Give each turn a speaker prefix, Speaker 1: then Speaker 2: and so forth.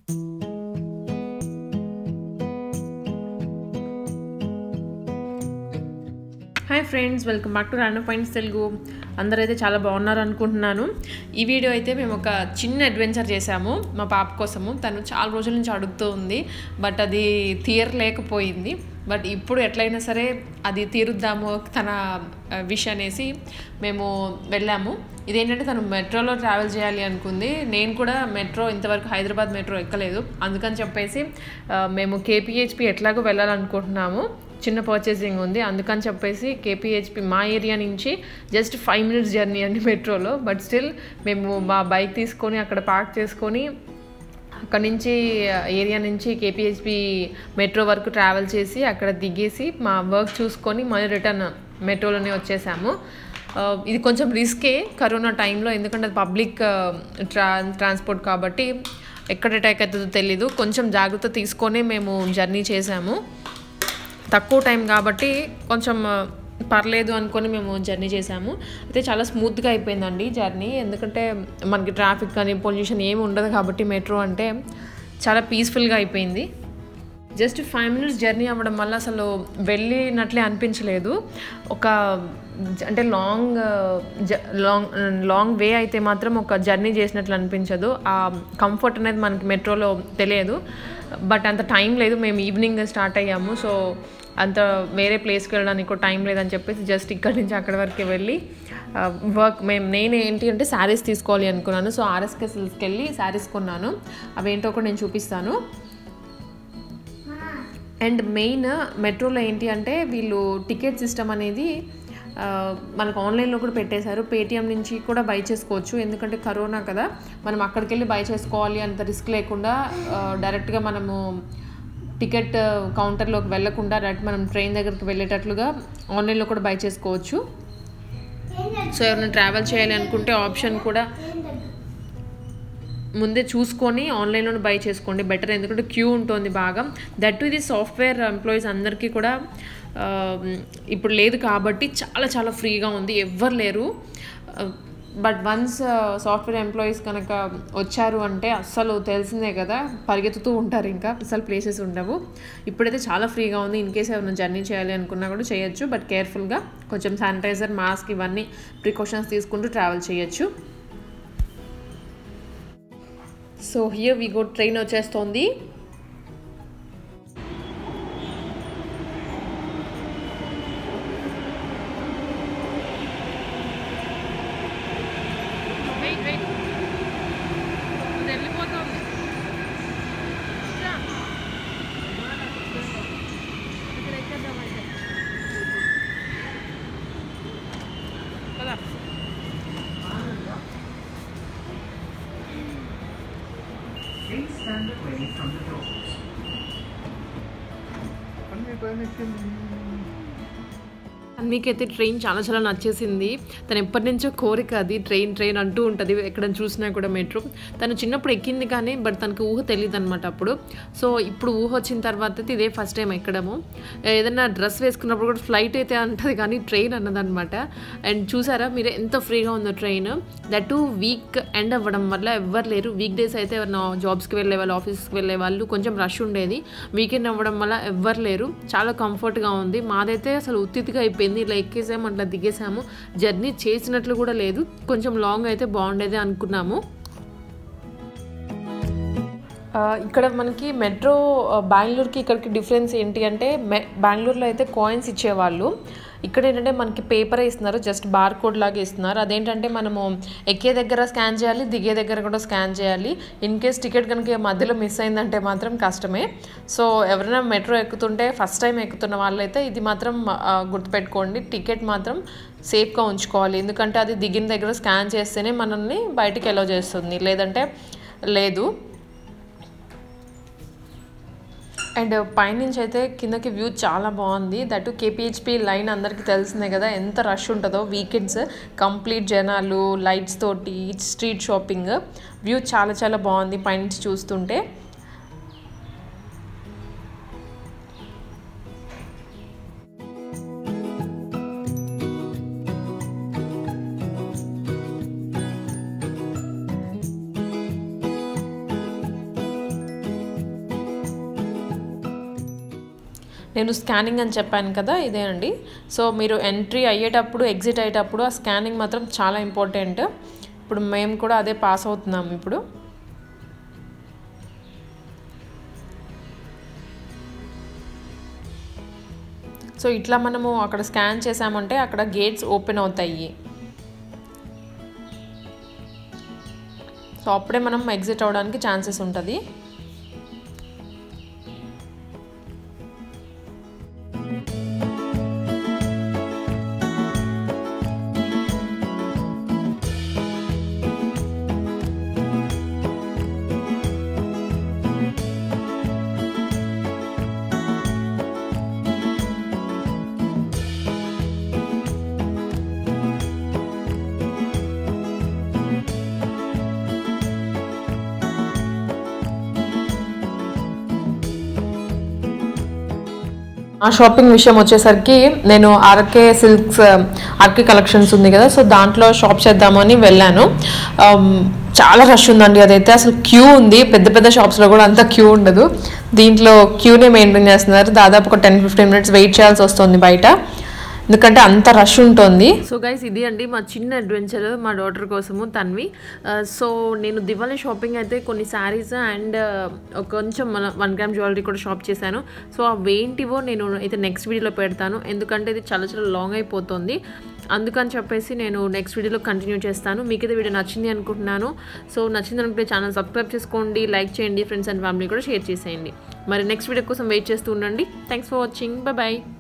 Speaker 1: Hi friends welcome back to random points Telugu అందరైతే చాలా బాగున్నారు అనుకుంటున్నాను ఈ వీడియో అయితే మేము ఒక చిన్న అడ్వెంచర్ చేశాము మా పాప కోసము తను చాలా రోజుల నుంచి అడుగుతూ ఉంది బట్ అది తీరలేకపోయింది బట్ ఇప్పుడు ఎట్లయినా సరే అది తీరుద్దాము తన విష్ అనేసి మేము వెళ్ళాము ఇదేంటంటే తను మెట్రోలో ట్రావెల్ చేయాలి అనుకుంది నేను కూడా మెట్రో ఇంతవరకు హైదరాబాద్ మెట్రో ఎక్కలేదు అందుకని చెప్పేసి ఆ, మేము కేపీహెచ్పి ఎట్లాగో వెళ్ళాలనుకుంటున్నాము చిన్న పర్చేసింగ్ ఉంది అందుకని చెప్పేసి కేపీహెచ్పి మా ఏరియా నుంచి జస్ట్ ఫైవ్ మినిట్స్ జర్నీ అండి మెట్రోలో బట్ స్టిల్ మేము మా బైక్ తీసుకొని అక్కడ పార్క్ చేసుకొని అక్కడ నుంచి ఏరియా నుంచి కేపీహెచ్పి మెట్రో వరకు ట్రావెల్ చేసి అక్కడ దిగేసి మా వర్క్ చూసుకొని మళ్ళీ రిటర్న్ మెట్రోలోనే వచ్చేసాము ఆ, ఇది కొంచెం రిస్కే కరోనా టైంలో ఎందుకంటే అది పబ్లిక్ ట్రా ట్రాన్స్పోర్ట్ కాబట్టి ఎక్కడ అటాక్ అవుతుందో తెలీదు కొంచెం జాగ్రత్త తీసుకొని మేము జర్నీ చేసాము తక్కువ టైం కాబట్టి కొంచెం ఆ, పర్లేదు అనుకొని మేము జర్నీ చేసాము అయితే చాలా స్మూత్గా అయిపోయిందండి జర్నీ ఎందుకంటే మనకి ట్రాఫిక్ కానీ పొల్యూషన్ ఏమి ఉండదు కాబట్టి మెట్రో అంటే చాలా పీస్ఫుల్గా అయిపోయింది జస్ట్ ఫైవ్ మినిట్స్ జర్నీ అవ్వడం వల్ల అసలు వెళ్ళినట్లే అనిపించలేదు ఒక జ- అంటే లాంగ్ జ- లాంగ్ లాంగ్ వే అయితే మాత్రం ఒక జర్నీ చేసినట్లు అనిపించదు ఆ కంఫర్ట్ అనేది మనకి మెట్రోలో తెలియదు బట్ అంత టైం లేదు మేము ఈవినింగ్ స్టార్ట్ అయ్యాము సో అంత వేరే ప్లేస్కి వెళ్ళడానికి టైం లేదని చెప్పేసి జస్ట్ ఇక్కడి నుంచి అక్కడి వరకు వెళ్ళి వర్క్ మేము నేను ఏంటి అంటే శారీస్ తీసుకోవాలి అనుకున్నాను సో ఆర్ఎస్కే సిల్స్కి వెళ్ళి శారీస్ కొన్నాను అవి ఏంటో కూడా నేను చూపిస్తాను అండ్ మెయిన్ మెట్రోలో ఏంటి అంటే వీళ్ళు టికెట్ సిస్టమ్ అనేది ఆ, మనకు ఆన్లైన్లో కూడా పెట్టేశారు పేటిఎం నుంచి కూడా బై చేసుకోవచ్చు ఎందుకంటే కరోనా కదా మనం అక్కడికి వెళ్ళి బై చేసుకోవాలి అంత రిస్క్ లేకుండా ఆ, డైరెక్ట్గా మనము టికెట్ కౌంటర్లోకి వెళ్ళకుండా డైరెక్ట్ మనం ట్రైన్ దగ్గరికి వెళ్ళేటట్లుగా ఆన్లైన్లో కూడా బై చేసుకోవచ్చు సో ఎవరైనా ట్రావెల్ చేయాలి అనుకుంటే ఆప్షన్ కూడా ముందే చూసుకొని ఆన్లైన్లోనే బై చేసుకోండి బెటర్ ఎందుకంటే క్యూ ఉంటుంది బాగా దట్ ఇది సాఫ్ట్వేర్ ఎంప్లాయీస్ అందరికీ కూడా ఆ, ఇప్పుడు లేదు కాబట్టి చాలా చాలా ఫ్రీగా ఉంది ఎవ్వరు లేరు బట్ వన్స్ సాఫ్ట్వేర్ ఎంప్లాయీస్ కనుక వచ్చారు అంటే అస్సలు తెలిసిందే కదా పరిగెత్తుతూ ఉంటారు ఇంకా అసలు ప్లేసెస్ ఉండవు ఇప్పుడైతే చాలా ఫ్రీగా ఉంది ఇన్ కేస్ ఏమైనా జర్నీ చేయాలి అనుకున్నా కూడా చేయొచ్చు బట్ కేర్ఫుల్గా కొంచెం శానిటైజర్ మాస్క్ ఇవన్నీ ప్రికాషన్స్ తీసుకుంటూ ట్రావెల్ చేయొచ్చు so here we go train వచ్చేస్తోంది
Speaker 2: Please stand away from the doors.
Speaker 1: మీకైతే ట్రైన్ చాలా చాలా నచ్చేసింది తను ఎప్పటి నుంచో కోరిక అది ట్రైన్ ట్రైన్ అంటూ ఉంటుంది ఎక్కడ చూసినా కూడా మెట్రో తను చిన్నప్పుడు ఎక్కింది కానీ బట్ తనకు ఊహ తెలియదు అనమాట అప్పుడు సో ఇప్పుడు ఊహ వచ్చిన తర్వాత అయితే ఇదే ఫస్ట్ టైం ఎక్కడము ఏదైనా డ్రెస్ వేసుకున్నప్పుడు కూడా ఫ్లైట్ అయితే అంటది కానీ ట్రైన్ అన్నదనమాట అండ్ చూసారా మీరు ఎంత ఫ్రీగా ఉందో ట్రైన్ దట్ వీక్ ఎండ్ అవ్వడం వల్ల ఎవ్వరు లేరు వీక్ డేస్ అయితే ఎవరైనా జాబ్స్కి వెళ్ళే వాళ్ళు ఆఫీస్కి వెళ్ళే వాళ్ళు కొంచెం రష్ ఉండేది వీకెండ్ అవ్వడం వల్ల ఎవ్వరు లేరు చాలా కంఫర్ట్గా ఉంది మాదైతే అసలు ఉత్తిగా అయిపోయింది ఇలా ఎక్కేసాము అట్లా దిగేసాము జర్నీ చేసినట్లు కూడా లేదు కొంచెం లాంగ్ అయితే బాగుండేది అనుకున్నాము ఆ, ఇక్కడ మనకి మెట్రో ఆ, బెంగళూరుకి ఇక్కడికి డిఫరెన్స్ ఏంటి అంటే మె బెంగళూరులో అయితే కాయిన్స్ ఇచ్చేవాళ్ళు ఇక్కడ ఏంటంటే మనకి పేపర్ ఇస్తున్నారు జస్ట్ బార్ కోడ్ లాగా ఇస్తున్నారు అదేంటంటే మనము ఎక్కే దగ్గర స్కాన్ చేయాలి దిగే దగ్గర కూడా స్కాన్ చేయాలి ఇన్ కేస్ టికెట్ కనుక మధ్యలో మిస్ అయిందంటే మాత్రం కష్టమే సో ఎవరైనా మెట్రో ఎక్కుతుంటే ఫస్ట్ టైం ఎక్కుతున్న వాళ్ళైతే ఇది మాత్రం ఆ, గుర్తుపెట్టుకోండి టికెట్ మాత్రం సేఫ్గా ఉంచుకోవాలి ఎందుకంటే అది దిగిన దగ్గర స్కాన్ చేస్తేనే మనల్ని బయటికి ఎలో చేస్తుంది లేదంటే లేదు అండ్ పైనుంచి అయితే కిందకి వ్యూ చాలా బాగుంది దట్ కేపీహెచ్పి లైన్ అందరికీ తెలిసిందే కదా ఎంత రష్ ఉంటుందో వీకెండ్స్ కంప్లీట్ జనాలు లైట్స్ తోటి స్ట్రీట్ షాపింగ్ వ్యూ చాలా చాలా బాగుంది పైనుంచి చూస్తుంటే నేను స్కానింగ్ అని చెప్పాను కదా ఇదేనండి సో మీరు ఎంట్రీ అయ్యేటప్పుడు ఎగ్జిట్ అయ్యేటప్పుడు ఆ స్కానింగ్ మాత్రం చాలా ఇంపార్టెంట్ ఇప్పుడు మేము కూడా అదే పాస్ అవుతున్నాం ఇప్పుడు సో ఇట్లా మనము అక్కడ స్కాన్ చేసామంటే అక్కడ గేట్స్ ఓపెన్ అవుతాయి సో అప్పుడే మనం ఎగ్జిట్ అవ్వడానికి ఛాన్సెస్ ఉంటుంది ఆ షాపింగ్ విషయం వచ్చేసరికి నేను ఆర్కే సిల్క్స్ ఆర్కే కలెక్షన్స్ ఉంది కదా సో దాంట్లో షాప్ చేద్దామని వెళ్ళాను ఆమ్, చాలా రష్ ఉందండి అదైతే అసలు క్యూ ఉంది పెద్ద పెద్ద షాప్స్లో కూడా అంత క్యూ ఉండదు దీంట్లో క్యూనే మెయింటైన్ చేస్తున్నారు దాదాపు ఒక టెన్ ఫిఫ్టీన్ మినిట్స్ వెయిట్ చేయాల్సి వస్తుంది బయట ఎందుకంటే అంత రష్ ఉంటుంది సో గైస్ ఇది అండి మా చిన్న అడ్వెంచర్ మా డాటర్ కోసము తన్వి ఆ, సో నేను దివాళీ షాపింగ్ అయితే కొన్ని శారీస్ అండ్ కొంచెం మన వన్ గ్రామ్ జ్యువెలరీ కూడా షాప్ చేశాను సో అవేంటివో నేను అయితే నెక్స్ట్ వీడియోలో పెడతాను ఎందుకంటే ఇది చాలా చాలా లాంగ్ అయిపోతుంది అందుకని చెప్పేసి నేను నెక్స్ట్ వీడియోలో కంటిన్యూ చేస్తాను మీకు అయితే వీడియో నచ్చింది అనుకుంటున్నాను సో నచ్చింది అనుకుంటే ఛానల్ సబ్స్క్రైబ్ చేసుకోండి లైక్ చేయండి ఫ్రెండ్స్ అండ్ ఫ్యామిలీ కూడా షేర్ చేసేయండి మరి నెక్స్ట్ వీడియో కోసం వెయిట్ చేస్తూ ఉండండి థ్యాంక్స్ ఫర్ వాచింగ్ బాయ్